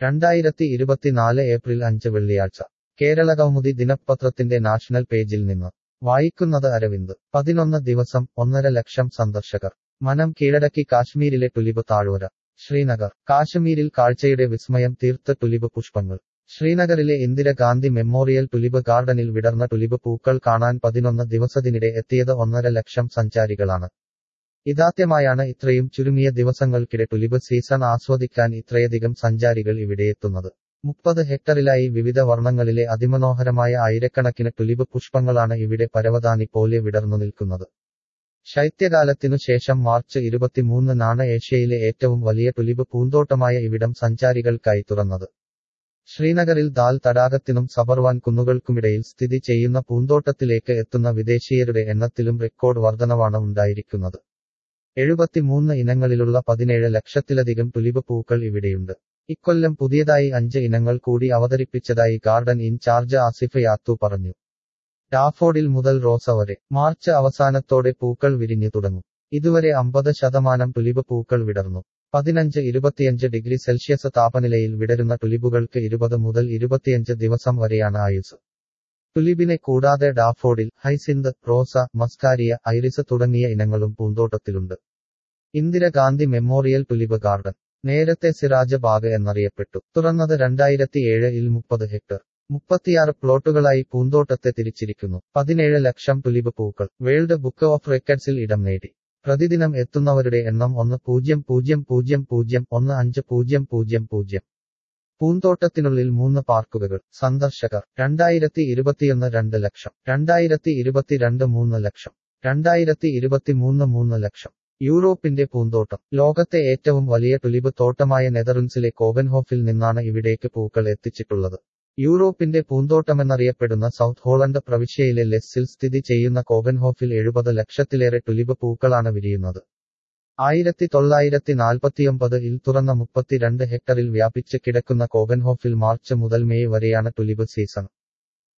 രണ്ടായിരത്തി ഇരുപത്തിനാല് ഏപ്രിൽ അഞ്ച് വെള്ളിയാഴ്ച കേരളകൗമുദി ദിനപത്രത്തിന്റെ നാഷണൽ പേജിൽ നിന്ന് വായിക്കുന്നത് അരവിന്ദ് പതിനൊന്ന് ദിവസം ഒന്നര ലക്ഷം സന്ദർശകർ മനം കീഴടക്കി കാശ്മീരിലെ ടുലിബ് താഴ്വര ശ്രീനഗർ കാശ്മീരിൽ കാഴ്ചയുടെ വിസ്മയം തീർത്ത ടുലിബ് പുഷ്പങ്ങൾ ശ്രീനഗറിലെ ഇന്ദിരഗാന്ധി മെമ്മോറിയൽ ടുലിബ് ഗാർഡനിൽ വിടർന്ന ടുലിബ് പൂക്കൾ കാണാൻ പതിനൊന്ന് ദിവസത്തിനിടെ എത്തിയത് ഒന്നര ലക്ഷം സഞ്ചാരികളാണ് ഇതാദ്യമായാണ് ഇത്രയും ചുരുങ്ങിയ ദിവസങ്ങൾക്കിടെ ടുലിബ് സീസൺ ആസ്വദിക്കാൻ ഇത്രയധികം സഞ്ചാരികൾ ഇവിടെയെത്തുന്നത് മുപ്പത് ഹെക്ടറിലായി വിവിധ വർണ്ണങ്ങളിലെ അതിമനോഹരമായ ആയിരക്കണക്കിന് ടുലിബ് പുഷ്പങ്ങളാണ് ഇവിടെ പരവതാനി പോലെ വിടർന്നു നിൽക്കുന്നത് ശൈത്യകാലത്തിനു ശേഷം മാർച്ച് ഇരുപത്തിമൂന്നിനാണ് ഏഷ്യയിലെ ഏറ്റവും വലിയ ടുലിബ് പൂന്തോട്ടമായ ഇവിടം സഞ്ചാരികൾക്കായി തുറന്നത് ശ്രീനഗറിൽ ദാൽ തടാകത്തിനും സബർവാൻ കുന്നുകൾക്കുമിടയിൽ സ്ഥിതി ചെയ്യുന്ന പൂന്തോട്ടത്തിലേക്ക് എത്തുന്ന വിദേശീയരുടെ എണ്ണത്തിലും റെക്കോർഡ് വർധനവാണ് ഉണ്ടായിരിക്കുന്നത് എഴുപത്തിമൂന്ന് ഇനങ്ങളിലുള്ള പതിനേഴ് ലക്ഷത്തിലധികം ടുലിബ് പൂക്കൾ ഇവിടെയുണ്ട് ഇക്കൊല്ലം പുതിയതായി അഞ്ച് ഇനങ്ങൾ കൂടി അവതരിപ്പിച്ചതായി ഗാർഡൻ ഇൻചാർജ് ആസിഫ് യാത്തു പറഞ്ഞു ഡാഫോഡിൽ മുതൽ റോസ വരെ മാർച്ച് അവസാനത്തോടെ പൂക്കൾ വിരിഞ്ഞു തുടങ്ങും ഇതുവരെ അമ്പത് ശതമാനം ടുലിബ് പൂക്കൾ വിടർന്നു പതിനഞ്ച് ഇരുപത്തിയഞ്ച് ഡിഗ്രി സെൽഷ്യസ് താപനിലയിൽ വിടരുന്ന ടുലിബുകൾക്ക് ഇരുപത് മുതൽ ഇരുപത്തിയഞ്ച് ദിവസം വരെയാണ് ആയുസ് ടുലിബിനെ കൂടാതെ ഡാഫോഡിൽ ഹൈസിന്ത് റോസ മസ്കാരിയ ഐറിസ് തുടങ്ങിയ ഇനങ്ങളും പൂന്തോട്ടത്തിലുണ്ട് ഇന്ദിരഗാന്ധി മെമ്മോറിയൽ ടുലിബ് ഗാർഡൻ നേരത്തെ സിറാജ് ബാഗ് എന്നറിയപ്പെട്ടു തുറന്നത് രണ്ടായിരത്തിയേഴിൽ മുപ്പത് ഹെക്ടർ മുപ്പത്തിയാറ് പ്ലോട്ടുകളായി പൂന്തോട്ടത്തെ തിരിച്ചിരിക്കുന്നു പതിനേഴ് ലക്ഷം ടുലിബ് പൂക്കൾ വേൾഡ് ബുക്ക് ഓഫ് റെക്കഡ്സിൽ ഇടം നേടി പ്രതിദിനം എത്തുന്നവരുടെ എണ്ണം ഒന്ന് പൂജ്യം പൂജ്യം പൂജ്യം പൂജ്യം ഒന്ന് അഞ്ച് പൂജ്യം പൂജ്യം പൂജ്യം പൂന്തോട്ടത്തിനുള്ളിൽ മൂന്ന് പാർക്കുകൾ സന്ദർശകർ രണ്ടായിരത്തി ഇരുപത്തിയൊന്ന് രണ്ട് ലക്ഷം രണ്ടായിരത്തി ഇരുപത്തിരണ്ട് മൂന്ന് ലക്ഷം രണ്ടായിരത്തി ഇരുപത്തിമൂന്ന് മൂന്ന് ലക്ഷം യൂറോപ്പിന്റെ പൂന്തോട്ടം ലോകത്തെ ഏറ്റവും വലിയ ടുലിബ് തോട്ടമായ നെതർലൻഡ്സിലെ കോവൻഹോഫിൽ നിന്നാണ് ഇവിടേക്ക് പൂക്കൾ എത്തിച്ചിട്ടുള്ളത് യൂറോപ്പിന്റെ പൂന്തോട്ടമെന്നറിയപ്പെടുന്ന സൗത്ത് ഹോളണ്ട് പ്രവിശ്യയിലെ ലെസ്സിൽ സ്ഥിതി ചെയ്യുന്ന കോവൻഹോഫിൽ എഴുപത് ലക്ഷത്തിലേറെ ടുലിബ് പൂക്കളാണ് വിരിയുന്നത് ആയിരത്തി തൊള്ളായിരത്തി നാൽപ്പത്തിയൊമ്പതിൽ തുറന്ന മുപ്പത്തിരണ്ട് ഹെക്ടറിൽ വ്യാപിച്ച് കിടക്കുന്ന കോവൻഹോഫിൽ മാർച്ച് മുതൽ മെയ് വരെയാണ് ടുലിബ് സീസൺ